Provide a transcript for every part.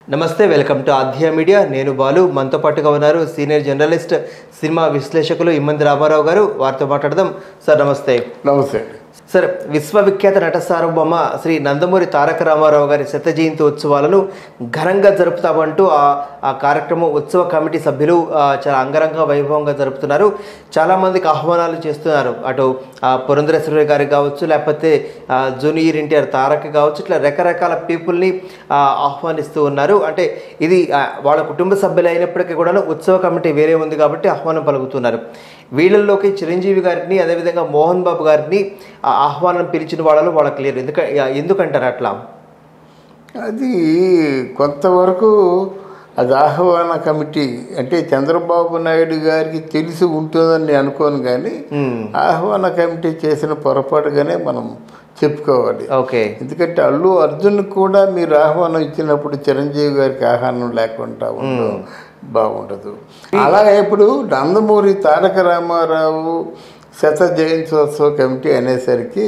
నమస్తే welcome to ఆధ్య media నేను బాలు మనతో పాటుగా ఉన్నారు సీనియర్ జర్నలిస్ట్ సినిమా విశ్లేషకులు ఇమ్మంది రామారావు గారు వారితో మాట్లాడదాం సార్ నమస్తే నమస్తే అండి సార్ విశ్వవిఖ్యాత నట సార్వభౌమ శ్రీ నందమూరి తారక రామారావు గారి శత జయంతి ఉత్సవాలను ఘనంగా జరుపుతామంటూ ఆ ఆ కార్యక్రమం ఉత్సవ కమిటీ సభ్యులు ఆ, చాలా అంగరంగ వైభవంగా జరుపుతున్నారు చాలా మందికి ఆహ్వానాలు చేస్తున్నారు అటు ఆ, పురంధరేశ్వరి గారికి కావచ్చు లేకపోతే ఆ, జూనియర్ ఎన్టీఆర్ తారక్ కావచ్చు ఇట్లా రకరకాల పీపుల్ని ఆ, ఆహ్వానిస్తూ ఉన్నారు అంటే ఇది ఆ, వాళ్ళ కుటుంబ సభ్యులు అయినప్పటికీ కూడా ఉత్సవ కమిటీ వేరే ఉంది కాబట్టి ఆహ్వానం పలుకుతున్నారు వీళ్ళల్లోకి చిరంజీవి గారిని అదేవిధంగా మోహన్ బాబు గారిని ఆ ఆహ్వానం పిలిచిన వాళ్ళలో వాళ్ళకి లేరు ఎందుక ఎందుకంటారు అట్లా అది కొంతవరకు అది ఆహ్వాన కమిటీ అంటే చంద్రబాబు నాయుడు గారికి తెలిసి ఉంటుందని నేను అనుకోను కానీ మ్మ్. ఆహ్వాన కమిటీ చేసిన పొరపాటుగానే మనం చెప్పుకోవాలి ఓకే ఎందుకంటే అల్లు అర్జున్ కూడా మీరు ఆహ్వానం ఇచ్చినప్పుడు చిరంజీవి గారికి ఆహ్వానం లేకుండా ఉండదు బాగుండదు అలాగే ఇప్పుడు నందమూరి తారక రామారావు శత జయంత్యోత్సవ కమిటీ అనేసరికి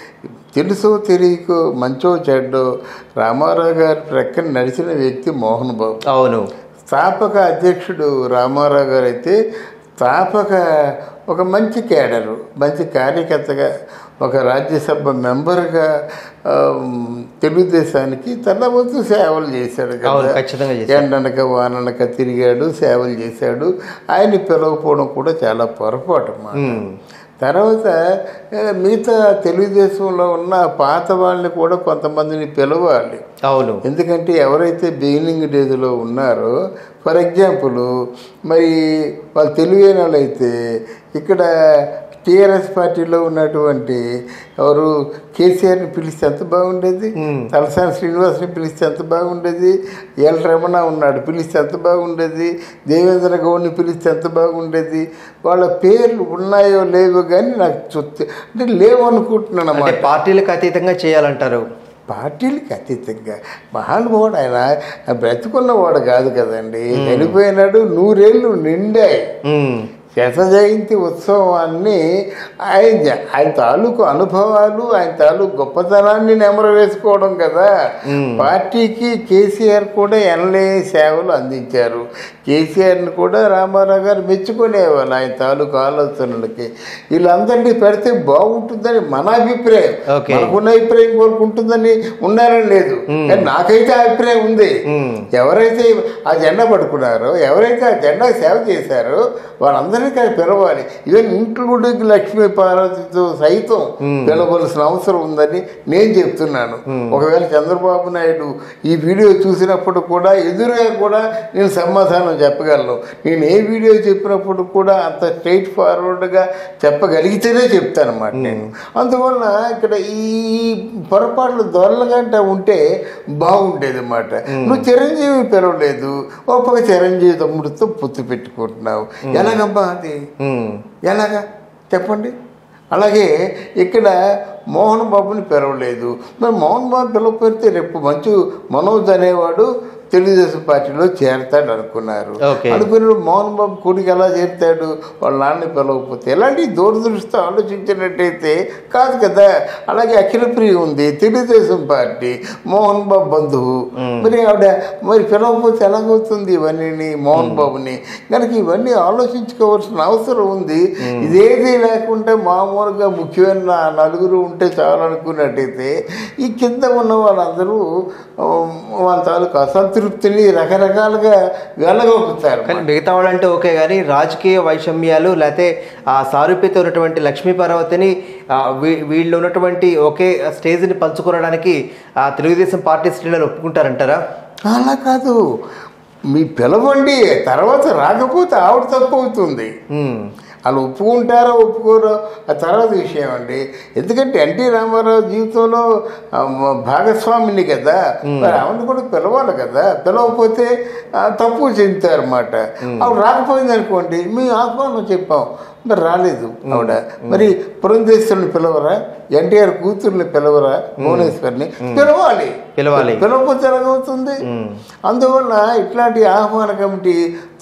తెలుసో తెలియకో మంచో చెడ్డో రామారావు గారి ప్రక్కన నడిచిన వ్యక్తి మోహన్ బాబు అవును స్థాపక అధ్యక్షుడు రామారావు గారు అయితే స్థాపక ఒక మంచి కేడరు మంచి కార్యకర్తగా ఒక రాజ్యసభ మెంబర్గా ఆ, తెలుగుదేశానికి తన వంతు సేవలు చేశాడు అవును కదా ఖచ్చితంగా చేశారు ఎండనక వాననక తిరిగాడు సేవలు చేశాడు ఆయన పిలవకపోవడం కూడా చాలా పొరపాటు అన్నమాట మ్మ్. తర్వాత ఆ, మిగతా తెలుగుదేశంలో ఉన్న పాత వాళ్ళని కూడా కొంతమందిని పిలవాలి అవును ఎందుకంటే ఎవరైతే బిగినింగ్ డేస్లో ఉన్నారో ఫర్ ఎగ్జాంపుల్ మరి వాళ్ళు తెలివైన వాళ్ళైతే ఇక్కడ టీఆర్ఎస్ పార్టీలో ఉన్నటువంటి ఎవరు కేసీఆర్ని పిలిస్తే ఎంత బాగుండేది తలసాని శ్రీనివాస్ని పిలిస్తే ఎంత బాగుండేది ఎల్ రమణ ఉన్నాడు పిలిస్తే ఎంత బాగుండేది దేవేంద్ర గౌడ్ని పిలిస్తే ఎంత బాగుండేది వాళ్ళ పేర్లు ఉన్నాయో లేవో కానీ నాకు చూస్తే అంటే లేవు అనుకుంటున్నాను అంటే అన్నమాట పార్టీలకు అతీతంగా చేయాలంటారు పార్టీలకి అతీతంగా మహానుభావుడు ఆయన బ్రతుకున్నవాడు కాదు కదండి చనిపోయినాడు నూరేళ్ళు నిండాయి మ్మ్. శత జయంతి ఉత్సవాన్ని ఆయన జ- ఆయన తాలూకు అనుభవాలు ఆయన తాలూకు గొప్పతనాన్ని నెమరు వేసుకోవడం కదా పార్టీకి కేసీఆర్ కూడా ఎనలేని సేవలు అందించారు కేసీఆర్ని కూడా రామారావు గారు మెచ్చుకునేవాళ్ళు ఆయన తాలూకు ఆలోచనలకి వీళ్ళందరినీ పెడితే బాగుంటుందని మన అభిప్రాయం Okay. మనకున్న అభిప్రాయం కోరుకుంటుందని ఉన్నారని లేదు కానీ నాకైతే ఆ అభిప్రాయం ఉంది మ్మ్. ఎవరైతే ఆ జెండా పట్టుకున్నారో ఎవరైతే ఆ జెండా సేవ చేశారో వాళ్ళందరినీ కానీ పిలవాలి ఈవెన్ ఇంక్లూడింగ్ లక్ష్మీ పార్వతితో సైతం పిలవలసిన అవసరం ఉందని నేను చెప్తున్నాను ఒకవేళ చంద్రబాబు నాయుడు ఈ వీడియో చూసినప్పుడు కూడా ఎదురుగా కూడా నేను సమాధానం చెప్పగలను నేను ఏ వీడియో చెప్పినప్పుడు కూడా అంత స్ట్రైట్ ఫార్వర్డ్గా చెప్పగలిగితేనే చెప్తాను అన్నమాట నేను అందువల్ల ఇక్కడ ఈ పొరపాట్లు దొరలగంట ఉంటే బాగుండేది అన్నమాట నువ్వు చిరంజీవి పిలవలేదు ఓ పక్క చిరంజీవి తమ్ముడితో పొత్తు పెట్టుకుంటున్నావు ఎలాగమ్మా అది మ్మ్. ఎలాగా చెప్పండి అలాగే ఇక్కడ మోహన్ బాబుని పిలవలేదు మరి మోహన్ బాబు పిలవకపోతే రేపు మంచు మనోజ్ అనేవాడు తెలుగుదేశం పార్టీలో చేరతాడు అనుకున్నారు Okay. అనుకున్న మోహన్ బాబు కొడుకు ఎలా చేరుతాడు వాళ్ళ నాన్న పిలవకపోతే ఎలాంటి దూరదృష్టితో ఆలోచించినట్టయితే కాదు కదా అలాగే అఖిలప్రియ ఉంది తెలుగుదేశం పార్టీ మోహన్ బాబు బంధువు మరి ఆవిడ మరి పిలవకపోతే ఎలాగవుతుంది ఇవన్నీ మోహన్ బాబుని కనుక ఇవన్నీ ఆలోచించుకోవాల్సిన అవసరం ఉంది ఇదేది లేకుండా మామూలుగా ముఖ్యమైన నలుగురు ఉంటే చాలు అనుకున్నట్టయితే ఈ కింద ఉన్న వాళ్ళందరూ ఆ, వాళ్ళ తాలూకు అసంతృప్తిని రకరకాలుగా వెళ్ళగొక్కుతారు కానీ మిగతా వాళ్ళంటే ఓకే కానీ రాజకీయ వైషమ్యాలు లేకపోతే ఆ సారూప్యత ఉన్నటువంటి లక్ష్మీ పార్వతిని ఆ, వీ- వీళ్ళు ఉన్నటువంటి ఒకే స్టేజ్ని పంచుకోవడానికి ఆ తెలుగుదేశం పార్టీ శ్రేణులు ఒప్పుకుంటారంటారా అలా కాదు మీ పిలవండి తర్వాత రాకపోతే ఆవిడ తప్పు అవుతుంది మ్మ్. వాళ్ళు ఒప్పుకుంటారో ఒప్పుకోరో ఆ తర్వాత విషయం అండి ఎందుకంటే ఎన్టీ రామారావు జీవితంలో ఆ, మ- భాగస్వామిని కదా మరి ఆవిడ కూడా పిలవాలి కదా పిలవకపోతే ఆ, తప్పు చెందుతారన్నమాట ఆవిడ రాకపోయింది అనుకోండి మేము ఆహ్వానం చెప్పాం మరి రాలేదు ఆవిడ మరి పురంధేశ్వరుని పిలవరా ఎన్టీఆర్ కూతుర్ని పిలవరా భువనేశ్వర్ని పిలవాలి పిలవాలి పిలవకపోతే ఎలాగవుతుంది అందువల్ల ఇట్లాంటి ఆహ్వాన కమిటీ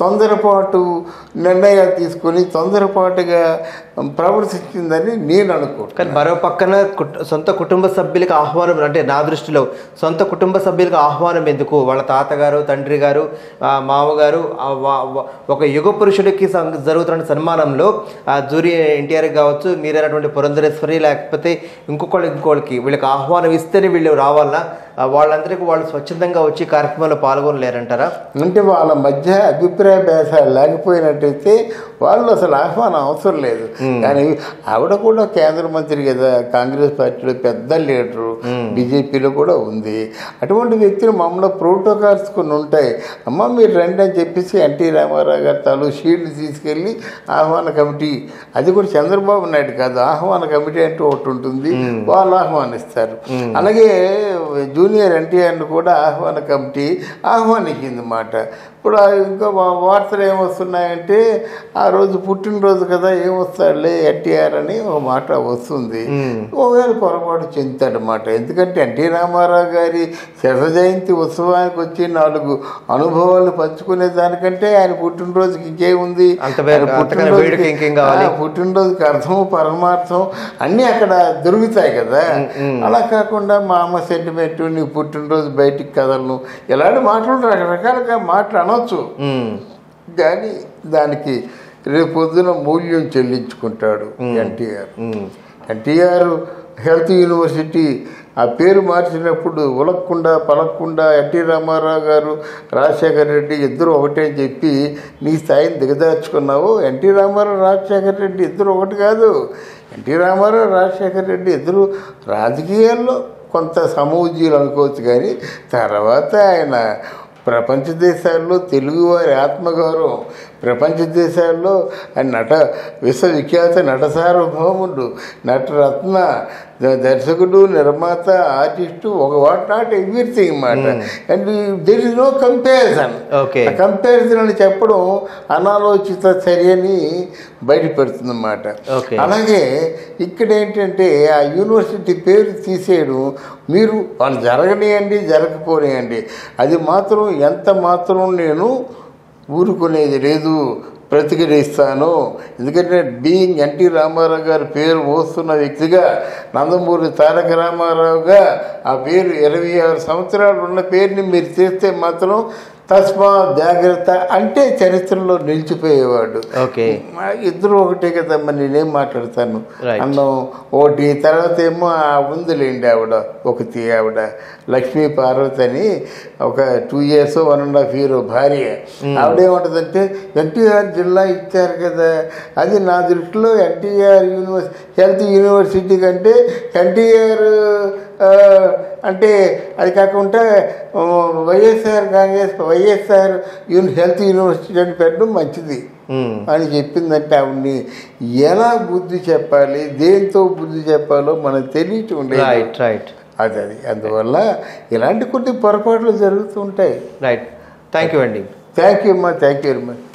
తొందరపాటు నిర్ణయాలు తీసుకొని తొందరపాటుగా ప్రవర్తించిందని నేను అనుకుంటాను కానీ మరో పక్కన కుట్- సొంత కుటుంబ సభ్యులకు ఆహ్వానం అంటే నా దృష్టిలో సొంత కుటుంబ సభ్యులకు ఆహ్వానం ఎందుకు వాళ్ళ తాతగారు తండ్రి గారు ఆ, మామగారు ఆ, వా- వా- ఒక యుగ పురుషుడికి సం- జరుగుతున్న సన్మానంలో ఆ జూరి ఎన్టీఆర్ కావచ్చు మీరైనటువంటి పురంధరేశ్వరి లేకపోతే ఇంకొకళ్ళు ఇంకోళ్ళకి వీళ్ళకి ఆహ్వానం ఇస్తేనే వీళ్ళు రావాలన్నా ఆ, వాళ్ళందరికీ వాళ్ళు స్వచ్ఛందంగా వచ్చి కార్యక్రమంలో పాల్గొనలేరంటారా అంటే వాళ్ళ మధ్య అభిప్రాయ భేదాలు లేకపోయినట్టయితే వాళ్ళు అసలు ఆహ్వానం అవసరం లేదు కానీ ఆవిడ కూడా కేంద్ర మంత్రి కదా కాంగ్రెస్ పార్టీలో పెద్ద లీడరు బీజేపీలో కూడా ఉంది అటువంటి వ్యక్తులు మామూలు ప్రోటోకాల్స్ కొన్ని ఉంటాయి అమ్మ మీరు రండి అని చెప్పేసి ఎన్టీ రామారావు గారి తాలూ షీల్డ్ తీసుకెళ్ళి ఆహ్వాన కమిటీ అది కూడా చంద్రబాబు నాయుడు కాదు ఆహ్వాన కమిటీ అంటూ ఒకటి ఉంటుంది వాళ్ళు ఆహ్వానిస్తారు అలాగే జూనియర్ ఎన్టీఆర్ని కూడా ఆహ్వాన కమిటీ ఆహ్వానించింది మాట ఇప్పుడు ఆ ఇంకా వా- వార్తలు ఏమొస్తున్నాయంటే ఆ రోజు పుట్టినరోజు కదా ఏమొస్తాడులే ఎన్టీఆర్ అని ఒక మాట వస్తుంది ఒకవేళ పొరపాటు చెందుతాడనమాట ఎందుకంటే ఎన్టీ రామారావు గారి శత జయంతి ఉత్సవానికి వచ్చి నాలుగు అనుభవాలు పంచుకునే దానికంటే ఆయన పుట్టినరోజుకి ఇంకేముంది అంత వే- ఆయన అంతకన్నా వేడుక ఇంకేం కావాలి? ఆ, పుట్టినరోజుకి అర్థం పరమార్థం అన్నీ అక్కడ దొరుకుతాయి కదా అలా కాకుండా మా అమ్మ సెంటిమెంట్ నీ పుట్టినరోజు బయటికి కదలను ఇలాంటి మాటలు రకరకాలుగా మాటలు అనొచ్చు ఉమ్, కానీ దానికి రేపు పొద్దున మూల్యం చెల్లించుకుంటాడు NTR um, NTR health university ఆ పేరు మార్చినప్పుడు ఉలక్కుండా పలక్కుండా ఎన్టీ రామారావు గారు రాజశేఖర రెడ్డి ఇద్దరు ఒకటే అని చెప్పి నీ స్థాయిని దిగదార్చుకున్నావు ఎన్టీ రామారావు రాజశేఖర రెడ్డి ఇద్దరు ఒకటి కాదు ఎన్టీ రామారావు రాజశేఖర రెడ్డి ఇద్దరు రాజకీయాల్లో కొంత సమూజీలు అనుకోవచ్చు కానీ తర్వాత ఆయన ప్రపంచ దేశాల్లో తెలుగువారి ఆత్మగౌరవం ప్రపంచ దేశాల్లో ఆయన నట విశ్వవిఖ్యాత నట సార్వభౌముడు నటరత్న ద- దర్శకుడు నిర్మాత ఆర్టిస్టు ఒక వాట్ నాట్ ఎవ్రీథింగ్ మాట and there is no comparison okay comparison అని చెప్పడం అనాలోచిత చర్యని బయటపెడుతుంది అన్నమాట ఓకే. అలాగే ఇక్కడ ఏంటంటే ఆ యూనివర్సిటీ పేరు తీసేయడం మీరు వాళ్ళు జరగనియండి జరగకపోనియండి అది మాత్రం ఎంత మాత్రం నేను ఊరుకునేది లేదు ప్రతిఘటిస్తాను ఎందుకంటే బీయింగ్ ఎన్టీ రామారావు గారి పేరు మోస్తున్న వ్యక్తిగా నందమూరి తారక రామారావుగా ఆ పేరు ఇరవై ఆరు సంవత్సరాలు ఉన్న పేరుని మీరు తీస్తే మాత్రం తస్మా జాగ్రత్త అంటే చరిత్రలో నిలిచిపోయేవాడు ఓకే మా ఇద్దరు ఒకటే కదమ్మా నేనేం మాట్లాడతాను Right. అన్నం ఒకటి తర్వాత ఏమో ఆ ఉందిలేండి ఆవిడ ఒకటి ఆవిడ లక్ష్మీ పార్వతి అని ఒక two years one and half year భార్య ఆవిడేమంటుందంటే ఎన్టీఆర్ జిల్లా ఇచ్చారు కదా అది నా దృష్టిలో ఎన్టీఆర్ యూనివర్సిటీ హెల్త్ యూనివర్సిటీ కంటే ఎన్టీఆర్ ఆ, అంటే అది కాకుండా ఆ, YSR Congress YSR uni health university అని పెట్టడం మంచిది ఉమ్, అని చెప్పిందంటే ఆవిడ్ని ఎలా బుద్ధి చెప్పాలి దేంతో బుద్ధి చెప్పాలో మనకు తెలియటం ఉండేది రైట్ రైట్ అది అది అందువల్ల ఇలాంటి కొన్ని పొరపాట్లు జరుగుతూ ఉంటాయి రైట్ థ్యాంక్ యూ అండి థ్యాంక్ యూ అమ్మా థ్యాంక్ యూ వెరీ మచ్